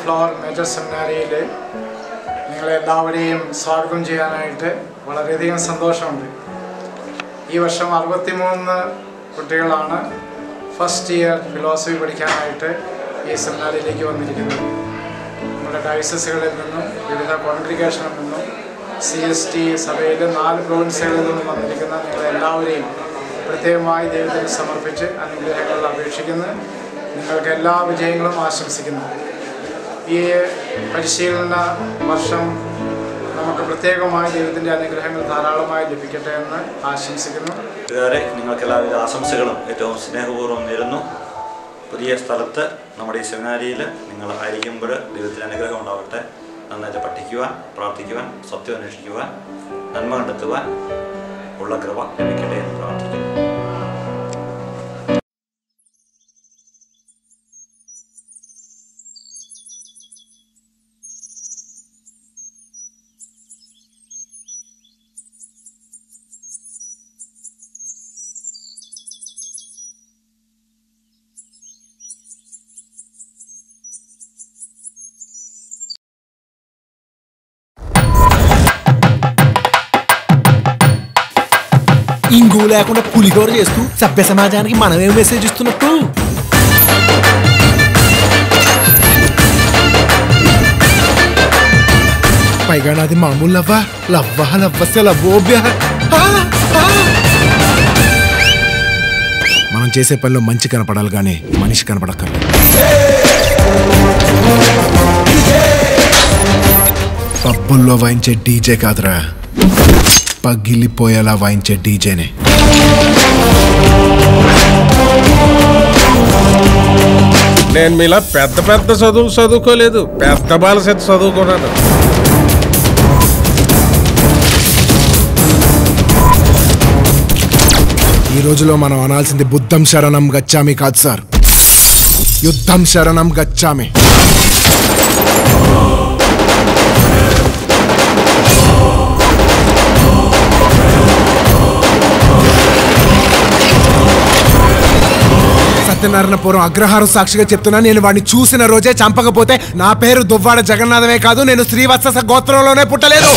Floor major സെമിനാരിയിൽ നിങ്ങളെല്ലാവരെയും സ്വാഗതം ചെയ്യാനായിട്ട് വളരെയധികം സന്തോഷമുണ്ട് ഈ വർഷം അറുപത്തിമൂന്ന് കുട്ടികളാണ് ഫസ്റ്റ് ഇയർ ഫിലോസഫി പഠിക്കാനായിട്ട് ഈ സെമിനാറിലേക്ക് വന്നിരിക്കുന്നത് നമ്മുടെ ഡയസസുകളിൽ നിന്നും വിവിധ കോൺഗ്രിഗേഷനിൽ നിന്നും സി എസ് ടി സഭയിലെ നാല് പ്രൊവിൻസുകളിൽ നിന്നും വന്നിരിക്കുന്ന നിങ്ങളെല്ലാവരെയും പ്രത്യേകമായി ദൈവത്തിന് സമർപ്പിച്ച് അനുഗ്രഹങ്ങൾ അപേക്ഷിക്കുന്നു നിങ്ങൾക്ക് എല്ലാ വിജയങ്ങളും ആശംസിക്കുന്നു ഈ പരിശീലന വർഷം നമുക്ക് പ്രത്യേകമായി ദൈവത്തിൻ്റെ അനുഗ്രഹങ്ങൾ ധാരാളമായി ലഭിക്കട്ടെ എന്ന് ആശംസിക്കുന്നു കൂട്ടുകാരെ നിങ്ങൾക്ക് എല്ലാവിധ ആശംസകളും ഏറ്റവും സ്നേഹപൂർവ്വം നേരുന്നു പുതിയ സ്ഥലത്ത് നമ്മുടെ ഈ സെമിനാരിയിൽ നിങ്ങൾ ആയിരിക്കുമ്പോൾ ദൈവത്തിന് അനുഗ്രഹം ഉണ്ടാവട്ടെ നന്നായിട്ട് പഠിക്കുവാൻ പ്രാർത്ഥിക്കുവാൻ സത്യം അന്വേഷിക്കുവാൻ നന്മ കണ്ടെത്തുവാൻ ഉള്ള കൃപ ലഭിക്കട്ടെ എന്ന് പ്രാർത്ഥിക്കുന്നു ఇంగు లేకుండా పులిహోర చేస్తూ సభ్య సమాజానికి మనమే మెసేజ్ ఇస్తున్నట్టు పైగా నాది మామూలు లవ్వా లవ్వా లవ్వస్య లవ్వోభ్య మనం చేసే పనిలో మంచి కనపడాలి కానీ మనిషి కనపడక్కర్లేదు పబ్బుల్లో వాయించే డీజే కాదురా పగిలిపోయేలా వాయించే డీజేనే నేను మీలా పెద్ద పెద్ద చదువు చదువుకోలేదు పెద్ద బాలసెట్ చదువుకున్నాను ఈ రోజులో మనం అనాల్సింది బుద్ధం శరణం గచ్చామి కాదు సార్ యుద్ధం శరణం గచ్చామి సత్యనారాయణపురం అగ్రహారం సాక్షిగా చెప్తున్నా నేను వాడిని చూసిన రోజే చంపకపోతే నా పేరు దువ్వాడ జగన్నాథమే కాదు నేను శ్రీవత్స గోత్రంలోనే పుట్టలేదు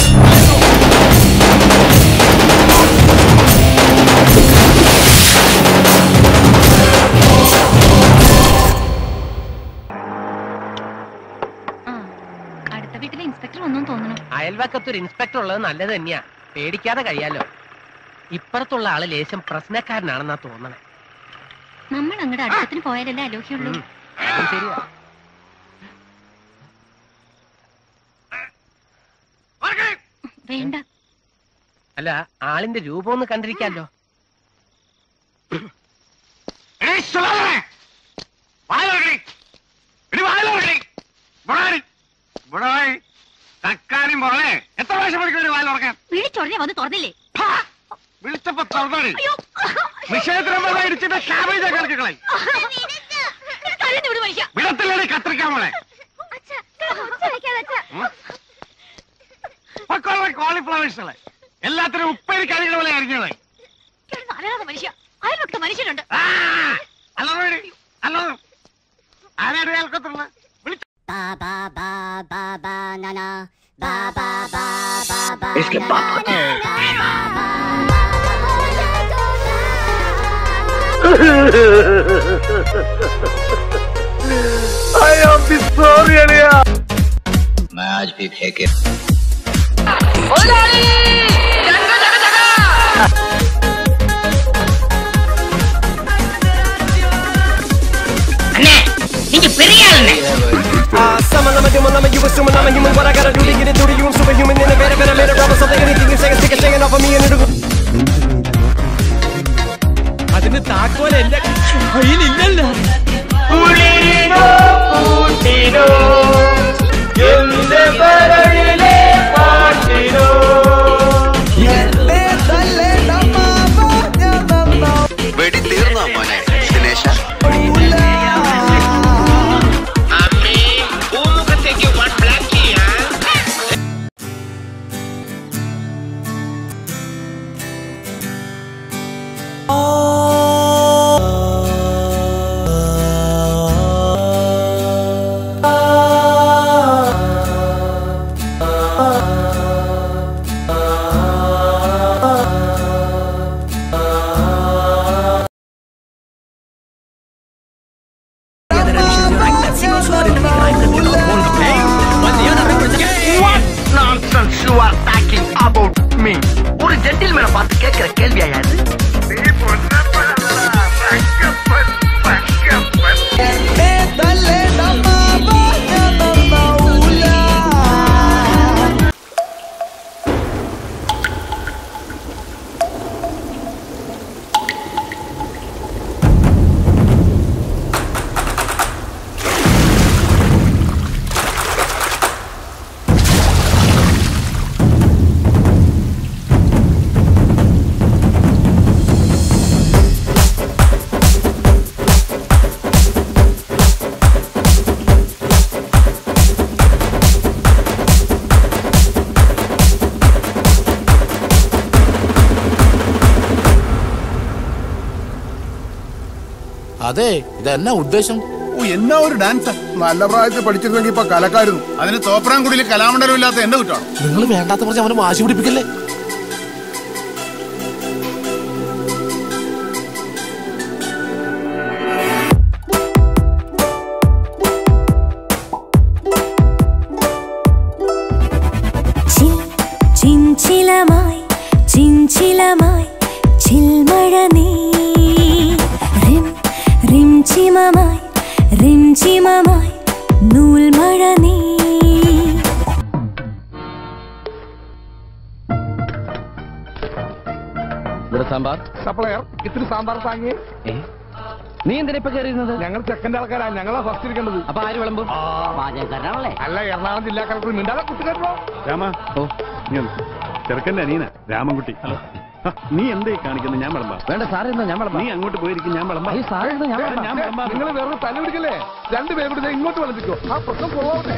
ആ, അടുത്ത വീട്ടിലെ ഇൻസ്പെക്ടർ വന്നു തോന്നുന്നു അയൽവക്കത്തൊരു ഇൻസ്പെക്ടർ ഉള്ളത് നല്ലത് തന്നെയാ പേടിക്കാതെ കഴിയാലോ ഇപ്പുറത്തുള്ള ആള് ലേശം പ്രശ്നക്കാരനാണെന്നാ തോന്നണേ നമ്മൾ അങ്ങോട്ട് അടുപ്പത്തിന് പോയാലല്ലേ അലോഹ്യുള്ളൂ ഉം, അതും ശരിയാ വേണ്ട അല്ല ആളിന്റെ രൂപം ഒന്ന് കണ്ടിരിക്കാലോ തക്കാളി മുറളെ എത്ര പ്രാവശ്യം പഠിക്കും വായിൽ ഉറക്കാൻ വിളിച്ചൊടനെ വന്ന് തുറന്നില്ലേ വിളിച്ചപ്പോ തുറന്നാണ് അയ്യോ നിഷേധനം ഇടിച്ചിട്ട് ക്യാബേജ് കളിക്കളെ തരുന്നു വിട് മനുഷ്യ വിടത്തില്ലേ കത്തിരിക്കാൻ മോളെ അച്ഛാ, ഒച്ച വെക്കാതെ അച്ഛാ. പക്കോളെ കോളിഫ്ലവേഴ്സുകളെ എല്ലാത്തിനും ഉപ്പേരി കഴിക്കുന്ന പോലെ അരിഞ്ഞത് കിടന്ന് അലറാതെ മനുഷ്യ അയൽവക്കത്തെ മനുഷ്യനുണ്ട് അല്ലോ അല്ലോ ആരാണ് കേൾക്കത്തുള്ള വിളിച്ച അതിന് താക്കോൽ എന്റെ കയ്യിലില്ലല്ലോ വെടി തീർന്നോ മോനെ ദിനേശ nonsense you are talking about me ഒരു ജെന്റിൽമേനെ பார்த்து கேட்கிற கேள்வியா இது അതെ ഇതെന്നാ ഉദ്ദേശം ഓ എന്നാ ഒരു ഡാൻസ് നല്ല പ്രായത്തിൽ പഠിച്ചിരുന്നെങ്കിൽ ഇപ്പൊ കലക്കായിരുന്നു അതിന് തോപ്രാംകുടിയിൽ കലാമണ്ഡലം ഇല്ലാത്ത എന്റെ കുറ്റാണ് നിങ്ങൾ വേണ്ടാത്ത പറഞ്ഞ് അവനെ വാശി പിടിപ്പിക്കല്ലേ ചിഞ്ചിലമായി ചിഞ്ചിലമായി ചിൽമഴ നീ റിം റിംചിമമായി റിംചിമമായി നൂൽമഴ നീ ഇവിടെ സാമ്പാർ സപ്ലയർ ഇത്തിരി സാമ്പാർ താങ്ങി നീ എന്തിനാ ഇപ്പൊ കയറിയിരുന്നത് ഞങ്ങൾ സെക്കൻഡ് ആൾക്കാരാ ഞങ്ങളാ ഫസ്റ്റ് ഇരിക്കേണ്ടത് അപ്പൊ ആര് വിളമ്പും പാചകക്കാരനാണല്ലേ അല്ല എറണാകുളം ജില്ലാ കളക്ടർ മിണ്ടാതെ കുട്ടിക്കാരോ രാമ ഓ ചെറുക്കന്റെ അനിയന രാമൻകുട്ടി ഹ, നീ എന്തേ കാണിക്കുന്നത് ഞാൻ വിളമ്പാം വേണ്ട സാറേ എന്നാ ഞാൻ വിളമ്പാം നീ അങ്ങോട്ട് പോയിരിക്കും ഞാൻ വിളമ്പാം അയ്യോ, സാറേ എന്നാ ഞാൻ വിളമ്പാം. ഞാൻ വിളമ്പാം നിങ്ങൾ വേറെ തല പിടിക്കല്ലേ രണ്ടുപേരും കൂടി ദേ ഇങ്ങോട്ട് വിളിപ്പിക്കോ ആ പ്രശ്നം പോവാതെ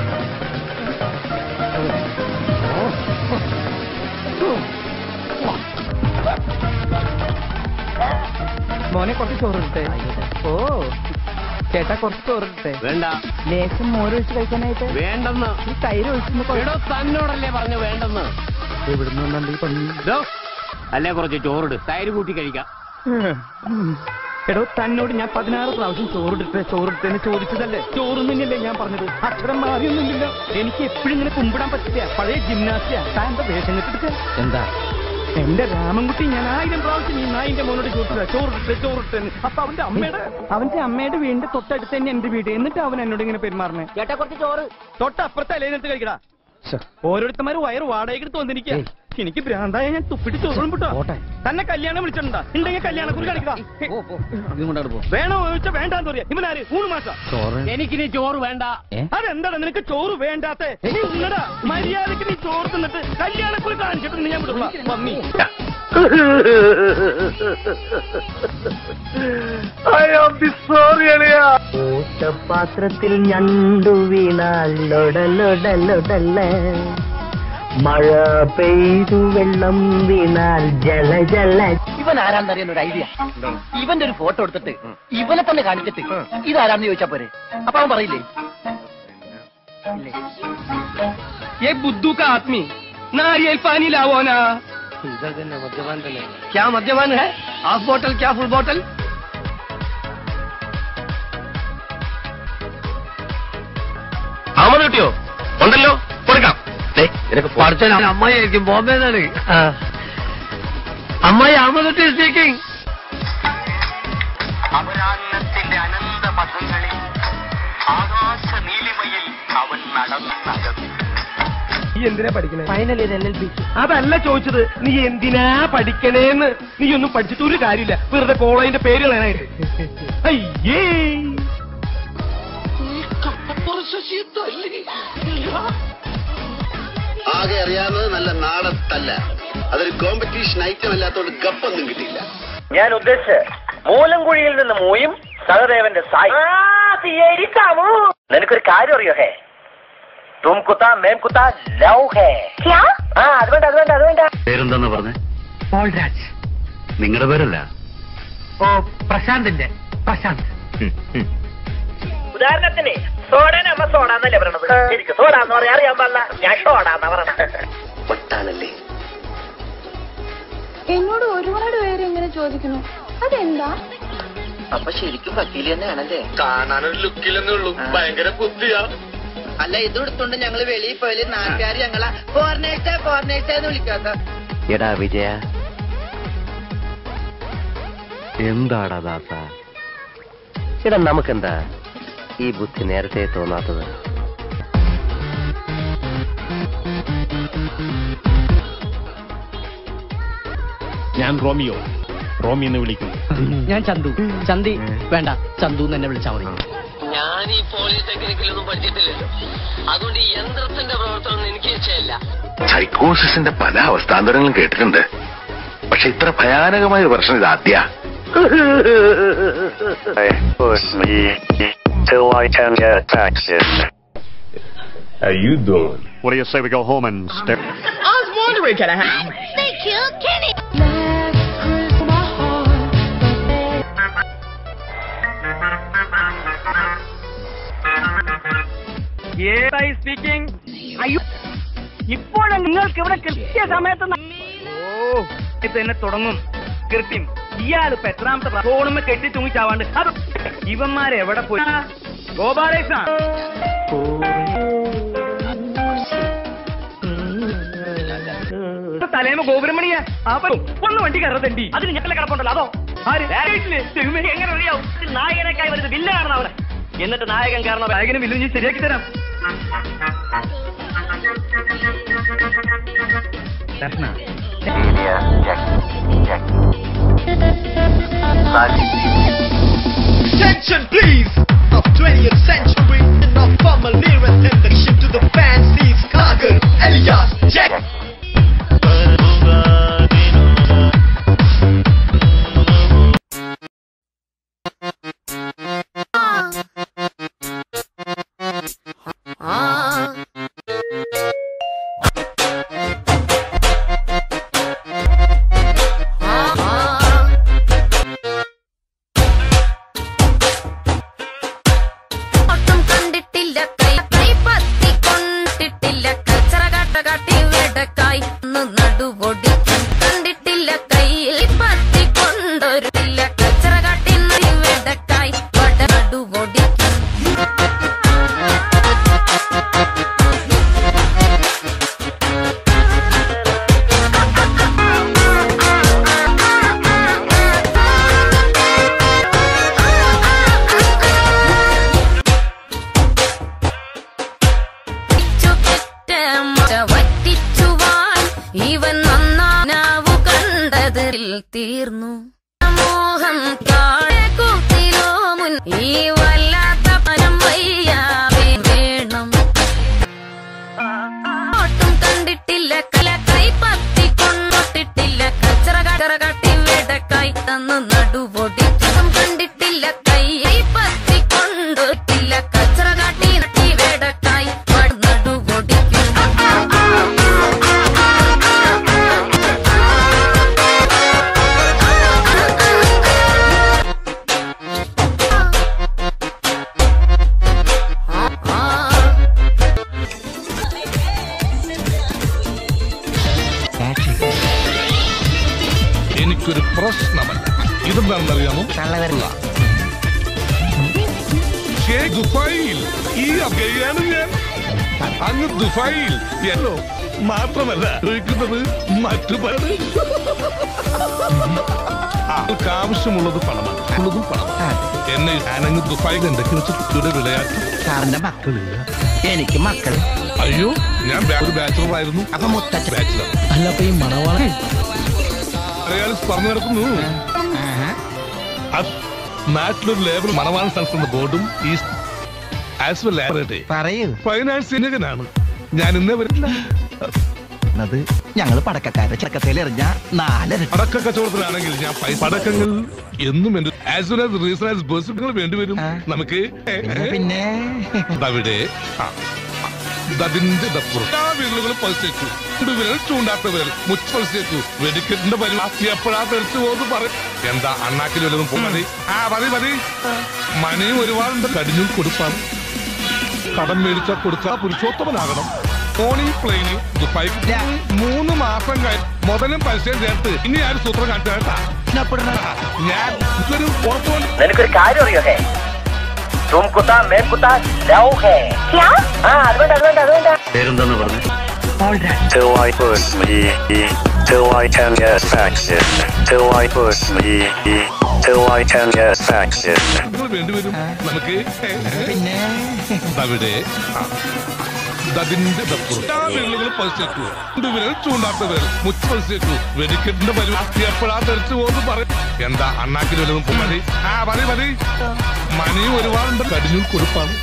മോനെ കുറച്ച് ചോറിട്ടെ ഓ ചേട്ടാ കുറച്ച് ചോറിട്ടെ വേണ്ട ലേശം മോര് ഒഴിച്ച് കഴിക്കാനായിട്ട് വേണ്ടെന്ന് ഈ തൈര് ഒഴിച്ച് തന്നോടല്ലേ പറഞ്ഞു വേണ്ടെന്ന് ദോ, അല്ലേ കുറച്ച് ചോറിട് തൈര് കൂട്ടി കഴിക്കാം എടോ തന്നോട് ഞാൻ പതിനാറ് പ്രാവശ്യം ചോറിട്ടെ ചോറിട്ടെന്ന് ചോദിച്ചതല്ലേ ചോറും തന്നെയല്ലേ ഞാൻ പറഞ്ഞത് അക്ഷരം മാറിയൊന്നുമില്ലല്ലോ എനിക്ക് എപ്പോഴും ഇങ്ങനെ കുമ്പിടാൻ പറ്റില്ല പഴയ ജിംനാസിയ താൻ എന്താ വേഷം കെട്ടിട്ട് എന്താ എന്റെ രാമൻകുട്ടി ഞാൻ ആയിരം പ്രാവശ്യം ഈ നായിന്റെ മോനോട് ചോദിച്ചതാ ചോറിട്ടെ ചോറിട്ടെ അപ്പൊ അവന്റെ അമ്മയുടെ അവന്റെ അമ്മയുടെ വീടിന്റെ തൊട്ടടുത്ത് തന്നെ എന്റെ വീട് എന്നിട്ട് അവൻ എന്നോട് ഇങ്ങനെ പെരുമാറണേ ചേട്ടാ കുറച്ച് ചോറ് തൊട്ടപ്പുറത്തെ അലയിനടുത്ത് കഴിക്കടാ ഓരോരുത്തന്മാര് വയറ് വാടകയ്ക്ക് എടുത്ത് വന്നിരിക്കുക എനിക്ക് ഭ്രാന്തായ ഞാൻ തുപ്പിട്ട് ചോറും വിട്ടോ തന്നെ കല്യാണം വിളിച്ചിട്ടുണ്ടാ ഉണ്ടെങ്കിൽ കല്യാണം കുറി കാണിക്കുക വേണോ ചോദിച്ചാ വേണ്ടാന്ന് പറയാ ഇവനാര് മൂന്ന് മാസം എനിക്കിനി ചോറ് വേണ്ട അതെന്താടാ നിനക്ക് ചോറ് വേണ്ടാത്തെ നീ ഉണ്ണടാ മര്യാദക്ക് നീ ചോറ് തിന്നിട്ട് കല്യാണക്കുറി കാണിച്ചിട്ടുണ്ട് ഞാൻ വിടുള്ള മമ്മി പാത്രത്തിൽ ഞണ്ടു വീണാൽ ലൊടലൊടലൊടല മഴ പെയ്തു വെള്ളം വീണാൽ ജല ജല ഇവൻ ആരാന്നറിയാൻ ഒരു ഐഡിയ ഇവന്റെ ഒരു ഫോട്ടോ എടുത്തിട്ട് ഇവനെ തന്നെ കാണിച്ചിട്ട് ഇതാരാന്ന് ചോദിച്ചാ പോരെ അപ്പൊ അവൻ പറയില്ലേ ഇല്ലേ? ये बुद्धू का आदमी नारियल पानी लावो ना इधर देना मद्यपान तो नहीं क्या मद्यपान है हाफ बोतल क्या फुल बोतल അഹമ്മദ് കിട്ടിയോ ഉണ്ടല്ലോ കൊടുക്കാം പഠിച്ച അമ്മായിരിക്കും ബോംബെ അമ്മായി അഹമ്മദ് കുട്ടി സ്പീക്കിംഗ് അപരാഹത്തിന്റെ അനന്ത പഥങ്ങളിൽ ആകാശ നീലിമയിൽ അവൻ നടന്നകന്നു നീ എന്തിനാ പഠിക്കണേ final year L L B അതല്ല ചോദിച്ചത് നീ എന്തിനാ പഠിക്കണേന്ന് നീ ഒന്നും പഠിച്ചിട്ട് ഒരു കാര്യമില്ല വെറുതെ കോളേജിന്റെ പേര് കളയാനായിട്ട് അയ്യേ ആകെ അറിയാവുന്നത് നല്ല നാടത്തല്ല അതൊരു കോമ്പറ്റീഷൻ ഐറ്റം അല്ലാത്തോണ്ട് ഗപ്പൊന്നും കിട്ടിയില്ല ഞാൻ ഉദ്ദേശിച്ച് മൂലംകുഴിയിൽ നിന്ന് മൂയും സഹദേവന്റെ സായി നിനക്കൊരു കാര്യം അറിയോ ഹേ തും കുത്ത മേം കുത്ത ലവ് ഹേ ആ അത് വേണ്ട അത് വേണ്ട അത് വേണ്ട പേരെന്താന്ന് പറഞ്ഞേ പോൾരാജ് നിങ്ങളുടെ പേരല്ല ഓ പ്രശാന്തിന്റെ പ്രശാന്ത് ഉദാഹരണത്തിന് സോഡാൻ അമ്മ സോഡാന്നല്ലേ പറയണത് എനിക്ക് സോഡാന്ന് പറയാൻ അറിയാൻ പാടില്ല ഞാൻ ഷോഡാന്നാ പറയണത് ഒട്ടാണല്ലേ എന്നോട് ഒരുപാട് പേര് ഇങ്ങനെ ചോദിക്കുന്നു അതെന്താ അപ്പൊ ശരിക്കും വക്കീൽ തന്നെയാണല്ലേ കാണാനൊരു ലുക്കില്ലെന്നേ ഉള്ളൂ ഭയങ്കര ബുദ്ധിയാ അല്ല ഇത് എടുത്തോണ്ട് ഞങ്ങള് വെളിയിൽ പോയാല് നാട്ടുകാർ ഞങ്ങളെ ഫോറിനേഴ്സ് ഫോറിനേഴ്സ് എന്ന് വിളിക്കാത്ത എടാ വിജയ എന്താടാ ദാസ എടാ നമുക്കെന്താ ഈ ബുദ്ധി നേരത്തെ തോന്നാത്തത് ഞാൻ റോമിയോ റോമി എന്ന് വിളിക്കും ഞാൻ ചന്തു ചന്തി വേണ്ട ചന്തു എന്ന് എന്നെ വിളിച്ചാൽ മതി ഞാൻ ഈ പോളിടെക്നിക്കിലൊന്നും പഠിച്ചിട്ടില്ലല്ലോ അതുകൊണ്ട് ഈ യന്ത്രത്തിന്റെ പ്രവർത്തനം എനിക്ക് ഇഷ്ടമില്ല സൈക്കോസിന്റെ പല അവസ്ഥാന്തരങ്ങളും കേട്ടിട്ടുണ്ട് പക്ഷെ ഇത്ര ഭയാനകമായ ഒരു പ്രശ്നം ഇത് ആദ്യ push me till I can get taxes. How you doing? What do you say we go home and stare? I was wondering, can I have... They killed Kenny. Speaking അയ്യോ ഇപ്പോഴും നിങ്ങൾക്ക് ഇവിടെ കൃത്യ സമയത്ത് ന- ഓ ഇത് തന്നെ തുടങ്ങും കൃത്യം ഇയാളിപ്പോ എത്രാമത്തെ പ്രാ- ഫോണുമ്മ കെട്ടി തൂങ്ങിച്ചാവാണ്ട് അത് ഇവന്മാരെ എവിടെ പോയി ഗോപാലേഷ തലേമ ഗോപുരമണിയാ അപ്പൊ ഒന്ന് വണ്ടി കയറത്തണ്ടി അതിന് ഞങ്ങളെ കിടപ്പുണ്ടല്ലോ അതോ ആര് രാജേഷിന്? ദൈവമേ, എങ്ങനെ അറിയാവും ഇത് നായകനേക്കായി വരുന്നത് വില്ലാണ് അവിടെ എന്നിട്ട് നായകൻ കാരണം നായകന് വില്ലു ഞാൻ ശരിയാക്കി തരാം ദർശന Attention please of 20th century enough from a nearest introduction to the fancy's Kagar Elias Jack ഒട്ടും കണ്ടിട്ടില്ല കൈ കൈ പത്തി കൊണ്ടിട്ടില്ല കച്ചറ കാട്ട കാട്ടി വെടക്കായി ഒന്ന് നടുവൊടിക്കും കണ്ടിട്ടില്ല കയ്യിൽ പത്തി കൊണ്ടൊരുട്ടില്ല കച്ചറ കാട്ടി വെടക്കായി വട നടുവൊടിക്കും വറ്റിച്ചുവാൻ ഇവൻ നന്നാവു കണ്ടതിൽ തീർന്നു മോഹം കാടക്കൂത്തിലോ മുൻ ഈ വല്ലാത്ത പരം വയ്യാവേ വേണം ഒട്ടും കണ്ടിട്ടില്ല കല കൈ പത്തി കൊണ്ടൊട്ടിട്ടില്ല കച്ചറ കച്ചറ കാട്ടി വെടക്കായി തന്നു നടുപൊടിച്ചും കണ്ടിട്ടില്ല കൈ പത്തി കൊണ്ടൊട്ടില്ല കച്ചറ കാട്ടി നട്ടി വെടക്കായി നടുപൊടിക്കും എനിക്കൊരു പ്രശ്നമല്ല ഇതെന്താണെന്നറിയാമോ കള്ളവരില്ല ദുബായിൽ ഈ അബ്ഗയാണ് ഞാൻ അങ്ങ് ദുബായിൽ എന്നോ മാത്രമല്ല ചോദിക്കുന്നത് മറ്റു പലത് ആൾക്ക് ആവശ്യമുള്ളത് പണമാണ് ഉള്ളതും പണം എന്നെ ഞാനങ്ങ് ദുബായിൽ എന്തൊക്കെ വെച്ച് വിളയാട്ടി സാറിന്റെ മക്കളില്ല എനിക്ക് മക്കൾ അയ്യോ ഞാൻ ബാ- ഒരു ബാച്ചുലർ ആയിരുന്നു അപ്പൊ മുത്തച്ഛൻ ബാച്ചുലർ അല്ല അപ്പൊ ഈ മണവാള മലയാളി പറഞ്ഞു നടക്കുന്നു അത് നാട്ടിലൊരു ലേബർ മണവാളൻ സംസ്ഥാന ബോർഡും ഈ ആസ് വെൽ പറയൂ ഫൈനാൻസ് സിനകനാണ് ഞാൻ ഇന്നേ വരില്ല അത് ഞങ്ങള് പടക്കക്കാരെ ചെക്കത്തേൽ എറിഞ്ഞ നാലര പടക്ക കച്ചവടത്തിലാണെങ്കിൽ ഞാൻ പൈസ പടക്കങ്ങൾ എന്നും എന്റെ as well as reason as possible വേണ്ടിവരും നമുക്ക് പിന്നെ അവിടെ ആ അതിന്റെ ദപ്പുറം എല്ലാ വീടുകളും പതിച്ചേക്കു വിരൽ ചൂണ്ടാത്ത വിരൽ മുച്ച് പതിച്ചേക്കു വെടിക്കെട്ടിന്റെ പരിപാടി എപ്പോഴാ തെറിച്ചു പോകുന്നു പറയും എന്താ അണ്ണാക്കിൽ വല്ലതും പോ മതി ആ മതി മതി മണിയും ഒരുപാടുണ്ട് കടിഞ്ഞും കൊടുപ്പാണ് കടം മേടിച്ചാ കൊടുത്താ പുരുഷോത്തമനാകണം ഓണി പ്ലെയിനിൽ ദുബായ് മൂന്ന് മാസം കഴിഞ്ഞ് മുതലും പൈസയും ചേർത്ത് ഇനി ആരും സൂത്രം കാണിച്ചു കേട്ടാ ഞാൻ ഇതൊരു ഉറപ്പുകൊണ്ട് നിനക്കൊരു കാര്യം അറിയോ ഹേ തും കുത്ത മേം കുത്ത ലവ് ഹേ ആ അത് വേണ്ട അത് വേണ്ട അത് വേണ്ട പേരെന്താന്ന് പറഞ്ഞു Till I put me, till I can get back in, till I put me, till I can get back in. നിങ്ങൾ വേണ്ടിവരും നമുക്ക് പിന്നെ അവിടെ അതിന്റെ വിരലുകൾ പതിച്ചേക്കൂ രണ്ട് വിരൽ ചൂണ്ടാത്ത വിരൽ മുച്ച് പതിച്ചേക്കൂ വെടിക്കെട്ടിന്റെ പരിപാടി എപ്പോഴാ തെറിച്ചു പോകുന്നു പറയും എന്താ അണ്ണാക്കിൽ വല്ലതും മതി ആ മതി മതി മണിയും ഒരുപാടുണ്ട് കടിഞ്ഞൂൽ കൊടുപ്പാണ്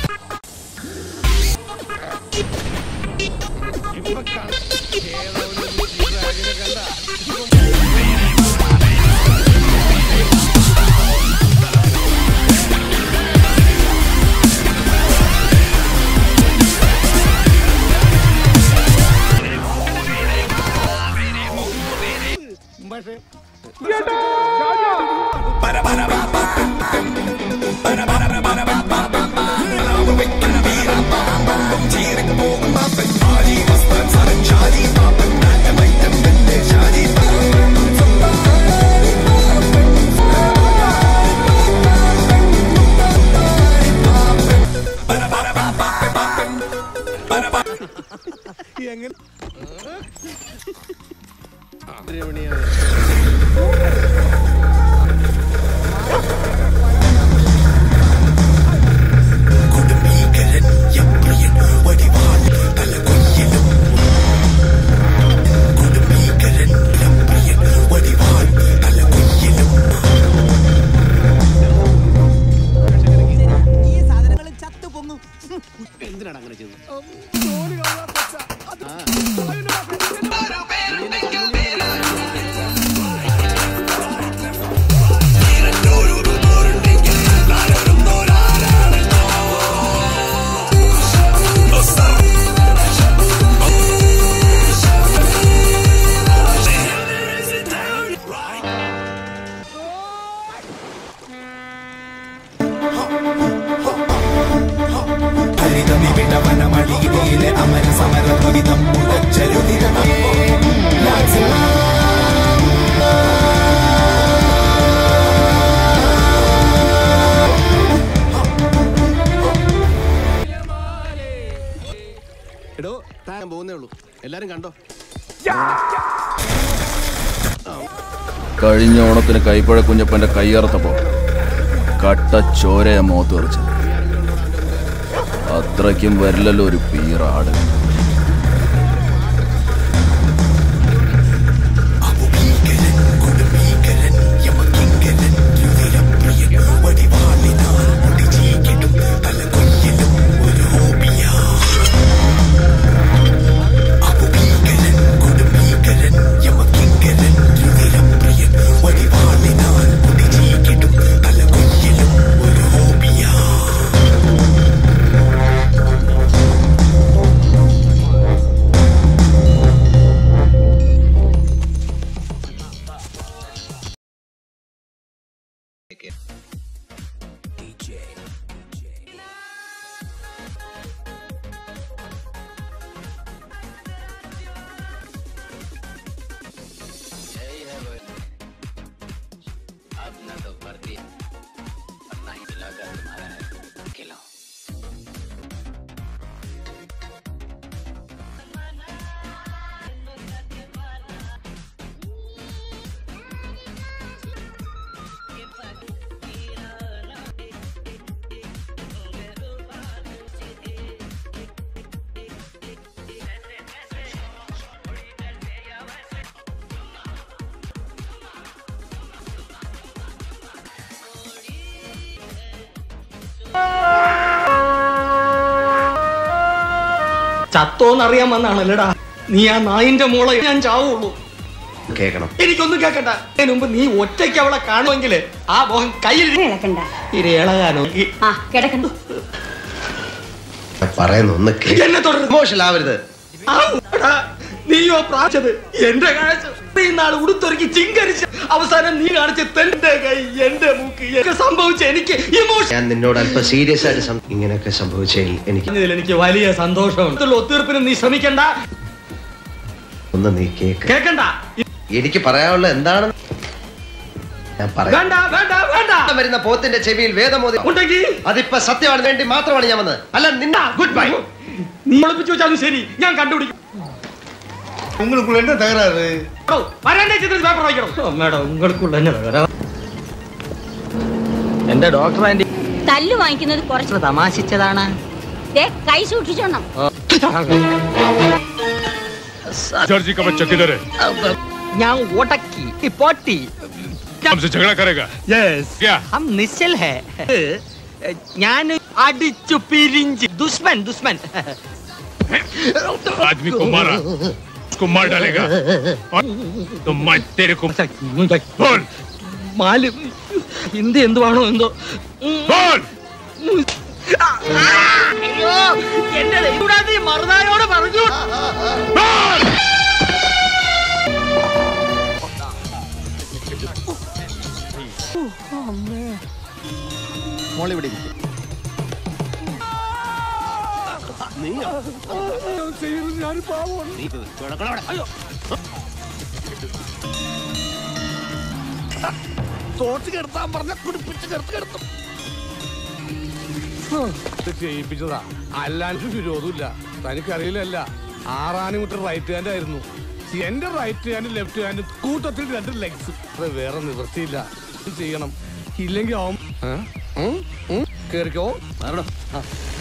എന്തിനാണ് അങ്ങനെ ചെയ്തത് ഹരിതവിടവനമടിയിലെ അമര സമര ദ്വരിതം മുഴച്ചരുതിരമേ എടോ താൻ പോകുന്നേ ഉള്ളൂ എല്ലാരും കണ്ടോ കഴിഞ്ഞ ഓണത്തിന് കൈപ്പഴ കുഞ്ഞപ്പന്റെ കയ്യറത്തപ്പോ കട്ട ചോരയ മോത്ത് തെറിച്ചു അത്രയ്ക്കും വരില്ലല്ലോ ഒരു പീറാട് अब न तो वर्दी और न ही मिलाकर तुम्हारा है खिलो ചത്തോന്നറിയാൻ വന്നാണല്ലടാ നീ ആ നായിന്റെ മോളെ ഞാൻ ചാവുള്ളൂ കേക്കണം എനിക്കൊന്നും കേക്കണ്ട അതിന് മുമ്പ് നീ ഒറ്റയ്ക്ക് അവളെ കാണുമെങ്കിൽ ആ മോഹൻ കയ്യിൽ ഇളകാനോ കിടക്കണ്ട പറയുന്നു ഒന്ന് എന്നെ തുടർന്ന് ഇമോഷണൽ ആവരുത് നീയോ പ്രാച്ചത് എന്റെ കാഴ്ച ഈ നാൾ ഉടുത്തൊരുക്കി ചിങ്കരിച്ച് അവസാനം നീ കാണിച്ച തെന്റെ കൈ എന്റെ മൂക്ക് ഒക്കെ സംഭവിച്ച എനിക്ക് ഇമോഷൻ ഞാൻ നിന്നോട് അല്പം സീരിയസ് ആയിട്ട് സം- ഇങ്ങനെയൊക്കെ സംഭവിച്ചതിൽ എനിക്ക് എനിക്ക് വലിയ സന്തോഷമുണ്ട് ഇതിൽ ഒത്തീർപ്പിന് നീ ശ്രമിക്കണ്ട ഒന്ന് നീ കേക്ക് കേക്കണ്ട എനിക്ക് പറയാനുള്ള എന്താണ് ഞാൻ പറയാം വേണ്ട വേണ്ട വേണ്ട വരുന്ന പോത്തിന്റെ ചെവിയിൽ വേദമോദി ഉണ്ടെങ്കിൽ അതിപ്പോ സത്യമാണ് വേണ്ടി മാത്രമാണ് ഞാൻ വന്നത് അല്ല നിന്ന ഗുഡ് ബൈ നീ ഒളിപ്പിച്ചു വെച്ചാലും ശരി ഞാൻ കണ്ടുപിടിക്കും உங்களுக்குள்ள என்ன தகராறு വരാണ്ടേ ചിത്രത്തിൽ പേപ്പർ വായിക്കണം മേഡം ഉങ്ങൾക്കുള്ള തന്നെ തകരാ എന്റെ ഡോക്ടർ ആന്റി തല്ലു വാങ്ങിക്കുന്നത് കുറച്ച് തമാശിച്ചതാണ് ദേ, കൈ സൂക്ഷിച്ചോണം जर्जी का बच्चा किधर है ഞാൻ ഉടക്കി പൊട്ടി हमसे झगड़ा करेगा യെസ് क्या ഹം നിശ്ചൽ ഹേ ഞാൻ അടിച്ചു പിരിഞ്ച് ദുഷ്മൻ ദുഷ്മൻ आदमी को मारा उसको मार डालेगा और तो मैं तेरे को बोल മാല് ഹിന്ദി എന്തുവാണോ എന്തോ बोल അയ്യോ എന്റെ ദൈവം മറുനായോട് പറഞ്ഞു മോളിവിടെ തോറ്റ് കിടത്താൻ പറഞ്ഞ കുടിപ്പിച്ച് കിടത്ത് കിടത്തും ചെയ്യിപ്പിച്ചതാ അല്ലാണ്ട് വിരോധമില്ല തനിക്കറിയില്ലല്ല ആറാനും വിട്ട് റൈറ്റ് ഹാൻഡ് ആയിരുന്നു എന്റെ റൈറ്റ് ഹാൻഡ് ലെഫ്റ്റ് ഹാൻഡ് കൂട്ടത്തിൽ രണ്ട് ലെഗ്സ് അത് വേറെ നിവൃത്തിയില്ല ഇത് ചെയ്യണം ഇല്ലെങ്കിൽ ആവും ഏ? ഉം? ഉം? കേറിക്കോ മാറണം. ആ.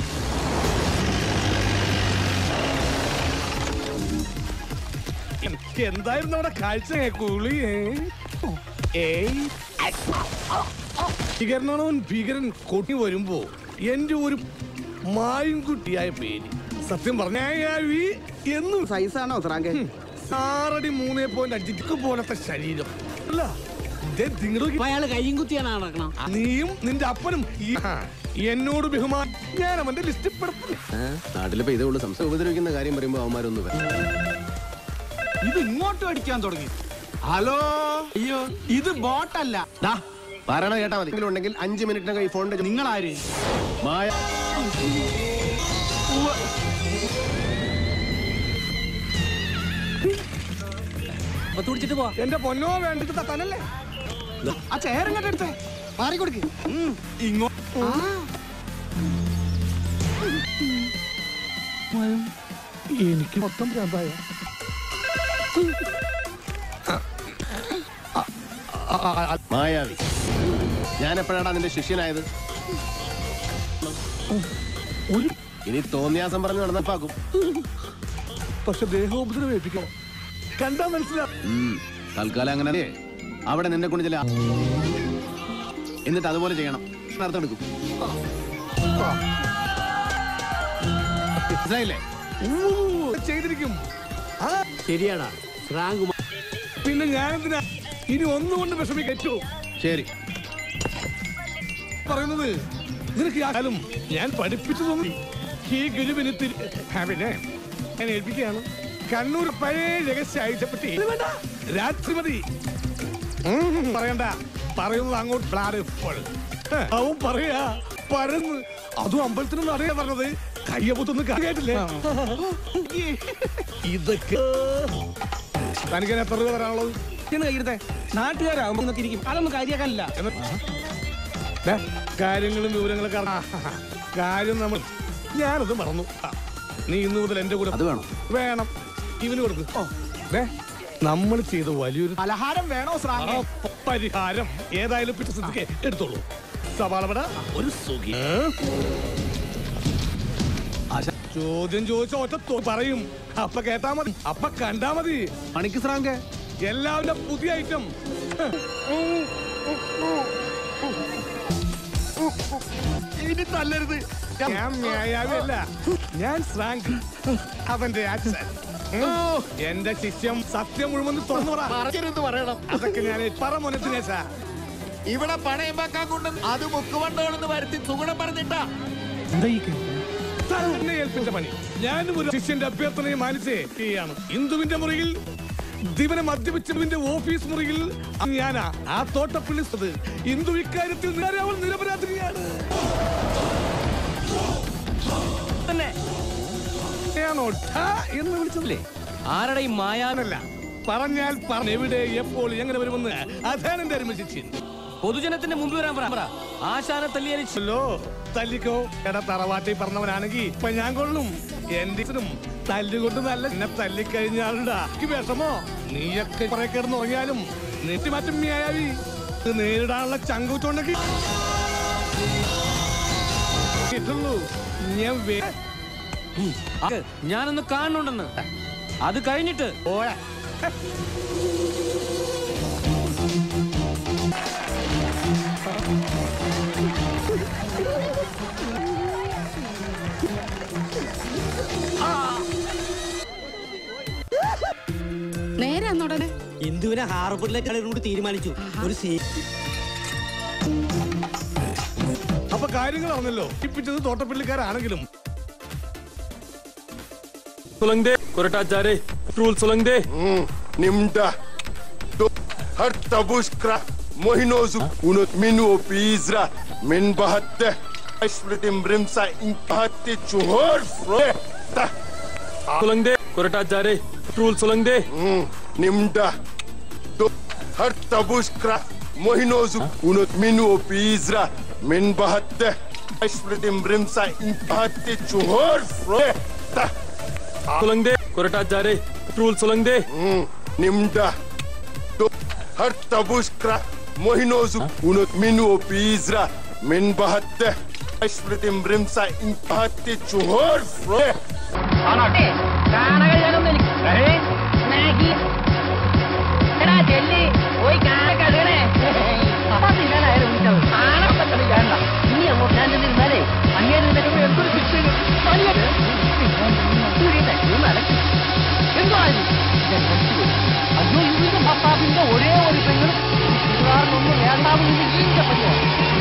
എന്തായിരുന്നു അവിടെ കാഴ്ച കുളി ഏയ് ഭീകരനാണവൻ ഭീകരൻ കൊട്ടി വരുമ്പോ എന്റെ ഒരു മായുംകുട്ടിയായ പേര് സത്യം പറഞ്ഞായി എന്നും സൈസാണോ സ്രാങ്ക ആറടി മൂന്നേ പോയിന്റ് അഞ്ചിക്ക് പോലത്തെ ശരീരം അല്ല ദേ നിങ്ങള് അയാൾ കയ്യും കുത്തിയാണ് നടക്കണം നീയും നിന്റെ അപ്പനും ഈ- ആ, എന്നോട് ബഹുമാനം ഞാൻ അവന്റെ ലിസ്റ്റിൽ പെടുത്തും നാട്ടിലിപ്പോ ഇതേ ഉള്ളൂ സംശയം ഉപദ്രവിക്കുന്ന കാര്യം പറയുമ്പോ അവന്മാരൊന്നും ഇത് ഇങ്ങോട്ടും അടിക്കാൻ തുടങ്ങി ഹലോ അയ്യോ ഇത് ബോട്ടല്ല പറയണ കേട്ടാ മതി എന്തെങ്കിലും ഉണ്ടെങ്കിൽ അഞ്ച് മിനിറ്റിനകം ഈ ഫോണിന്റെ നിങ്ങളാര് മായ തുടിച്ചിട്ട് പോ എന്റെ പൊന്നോ വേണ്ടിട്ട് തട്ടാനല്ലേ ആ ചെയർ ഇങ്ങോട്ട് എടുത്തേ മാറി കൊടുക്ക് ഇങ്ങോട്ട് എനിക്ക് മൊത്തം ഭ്രാന്തായ മായാവി ഞാൻ എപ്പോഴാണ് നിന്റെ ശിഷ്യനായത് ഇനി തോന്നിയാസം പറഞ്ഞു നടന്നപ്പാക്കും പക്ഷെ ദേഹോപദ്രവം ഏൽപ്പിക്കണം കണ്ടാ മനസ്സിലാവും ഉം, തൽക്കാലം അങ്ങനെ അല്ലേ? അവിടെ നിന്നെ കൊണ്ട് ചില എന്നിട്ട് അതുപോലെ ചെയ്യണം നടത്തെടുക്കും മനസ്സിലായില്ലേ ചെയ്തിരിക്കും ആ, ശരിയാടാ ശ്രാങ്ക് പിന്നെ ഞാനെന്തിനാ ഇനി ഒന്നുകൊണ്ട് വിഷമിക്കറ്റു ശരി പറയുന്നത് നിനക്ക് ഈ കാലം ഞാൻ പഠിപ്പിച്ചു തോന്നി ഈ ഗുരുവിന് തിരി ആ, പിന്നെ ഞാൻ ഏൽപ്പിക്കുകയാണ് കണ്ണൂർ പഴയ രഹസ്യ ആഴ്ചപ്പറ്റി വേണ്ട രാത്രി മതി ഉം, പറയണ്ട പറയുന്നത് അങ്ങോട്ട് പ്ലാൻ ഇപ്പോൾ അവൻ പറയാ പരന്ന് അതും അമ്പലത്തിനൊന്നും അറിയാ പറഞ്ഞത് കയ്യപ്പൊത്തൊന്നും കേട്ടില്ലേ ഇതൊക്കെ തനിക്ക് എത്ര രൂപ തരാനുള്ളത് എന്ന് കയ്യിരുത്തെ നാട്ടുകാരാകുമ്പോ ഇന്നൊക്കെ ഇരിക്കും അതൊന്നും കാര്യാക്കാനില്ല ദേ, കാര്യങ്ങളും വിവരങ്ങളൊക്കെ അറിഞ്ഞ- ആ, കാര്യം നമ്മൾ ഞാനത് മറന്നു ആ, നീ ഇന്ന് മുതൽ എന്റെ കൂടെ അത് വേണം വേണം ഇവന് കൊടുക്കും ഓ ദേ, നമ്മൾ ചെയ്ത വലിയൊരു പലഹാരം വേണോ ശ്രാങ്കേ ആ, പരിഹാരം ഏതായാലും പിറ്റേ സ്ഥിതിക്ക് എടുത്തോളൂ സവാളപട ഒരു സുഖി ചോദ്യം ചോദിച്ച ഒറ്റ തൊ- പറയും അപ്പ കേട്ടാ മതി അപ്പ കണ്ടാ മതി മണിക്ക് ശ്രാങ്കേ എല്ലാവരുടെ പുതിയ ഐറ്റം ഇനി തല്ലരുത് ഞാൻ ന്യായാവല്ല ഞാൻ ശ്രാങ്ക് അവന്റെ അച്ഛൻ ഉം. എന്റെ ശിഷ്യം സത്യം മുഴുവൻ തുറന്നു പറ പറഞ്ഞിരുന്ന് പറയണം അതൊക്കെ ഞാൻ പറ മോനത്തിനേശ ഇവിടെ പണയം വെക്കാൻ കൊണ്ട് അത് മുക്കുവണ്ടോളെന്ന് വരുത്തി സുഗുണം പറഞ്ഞിട്ടാ തന്നെ ഏൽപ്പിച്ച പണി ഞാനും ഒരു ശിഷ്യന്റെ അഭ്യർത്ഥനയെ മാനിച്ചേ ചെയ്യാണ് ഹിന്ദുവിന്റെ മുറിയിൽ ദിവനെ മദ്യപിച്ചതിന്റെ ഓഫീസ് മുറിയിൽ ഞാനാ ആ തോട്ടപ്പള്ളി സ്ഥത് ഹിന്ദു ഇക്കാര്യത്തിൽ നിരാ- അവൾ നിരപരാധിനിയാണ് തന്നെ ഞാനോ ഠ എന്ന് വിളിച്ചതല്ലേ ആരുടെ ഈ മായാ ഞാനല്ല പറഞ്ഞാൽ പറഞ്ഞ എവിടെ എപ്പോൾ എങ്ങനെ വരുമെന്ന് അതാണ് എന്റെ അരുമശിച്ചിൻ പൊതുജനത്തിന്റെ മുമ്പിൽ വരാൻ പറ പറ. ആശാനെ തല്ലിയല്ലോ തല്ലിക്കോ എടാ തറവാട്ടി പറഞ്ഞവനാണെങ്കിൽ ഇപ്പൊ ഞാൻ കൊള്ളും എന്റെ ഇതിനും തല്ലുകൊണ്ട് നല്ല എന്നെ തല്ലിക്കഴിഞ്ഞാളുടാ എനിക്ക് വിഷമോ നീയൊക്കെ കുറെ കിടന്ന് ഉറങ്ങിയാലും നെറ്റി മാറ്റം മീയാവി ഇത് നേരിടാനുള്ള ചങ്കൂറ്റുണ്ടെങ്കിൽ കിട്ടുള്ളൂ ഞാൻ വേ- അത് ഞാനൊന്ന് കാണുന്നുണ്ടെന്ന് അത് കഴിഞ്ഞിട്ട് ഓടാ നേരെ അന്നോടനെ ഇന്ദുവിനെ ഹാർബറിലേക്ക് കളിയോട് തീരുമാനിച്ചു ഒരു സീ അപ്പൊ കാര്യങ്ങൾ അറിഞ്ഞല്ലോ ഇപ്പിച്ചത് തോട്ടപ്പള്ളിക്കാരാണെങ്കിലും सुलंगदे कोरटाचारे रूल सुलंगदे Nimda. Do har tabuskra mohinozu unot minu opizra min bahatte Ashpritim brimsa in bahatte chuhor fro ta सुलंगदे कोरटाचारे रूल सुलंगदे Nimda. Do har tabuskra mohinozu unot minu opizra min bahatte Ashpritim brimsa in bahatte chuhor fro ta सुलंगदे कोरटाचारे रूल सुलंगदे Nimda. Do har tabuskra mohinozu unot minu opizra min bahatte Ashpritim brimsa in bahatte chuhor fro ആണോട്ടെ കാണകഴിയാനൊന്നും എനിക്ക് ഏ? സ്നാഗി. എടാ ചെല്ലി പോയി കാണ കഴുകണേ അപ്പൊ തിന്നാനായാലും വിളിച്ചത് ആണൊക്കെ തന്നെ വേണ്ട ഇനി അങ്ങോട്ട് ഞാൻ നിന്നാലേ അങ്ങേര് നിന്നെ കൂടെ എന്തൊരു ശിക്ഷ പണിയത് എന്തോ അയ്യോ ഇതിന്റെ ഭർത്താവിന്റെ ഒരേ ഒരു പെങ്ങളും ഇതുകാരനൊന്നും വേണ്ടാവുന്ന ഇതിന്റെ പണിയാണ്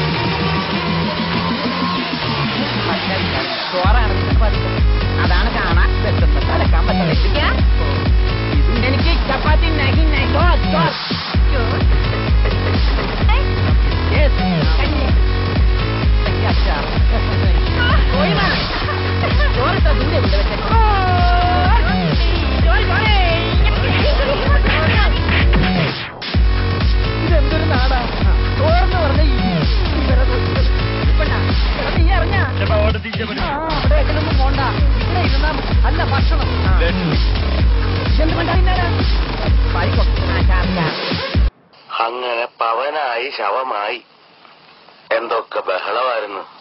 ചോറാണ് പഠിക്കും അതാണ് കാണാൻ വെട്ടുമ്പോ തലക്കാൻ പറ്റില്ല എനിക്ക് ചപ്പാത്തി നഗി നഗോ ഇതെന്തൊരു നാടാ ചോർന്ന് പറഞ്ഞ ഇവരെ നീ അറിഞ്ഞ അവിടെ എങ്ങനൊന്നും പോണ്ട ഇവിടെ ഇരുന്നാ മതി. അല്ല ഭക്ഷണം എന്ത് വേണ്ട തിന്നാനാ? പായിക്കോ. ആ, ചാ, ചാ. അങ്ങനെ പവനായി ശവമായി എന്തൊക്കെ ബഹളമായിരുന്നു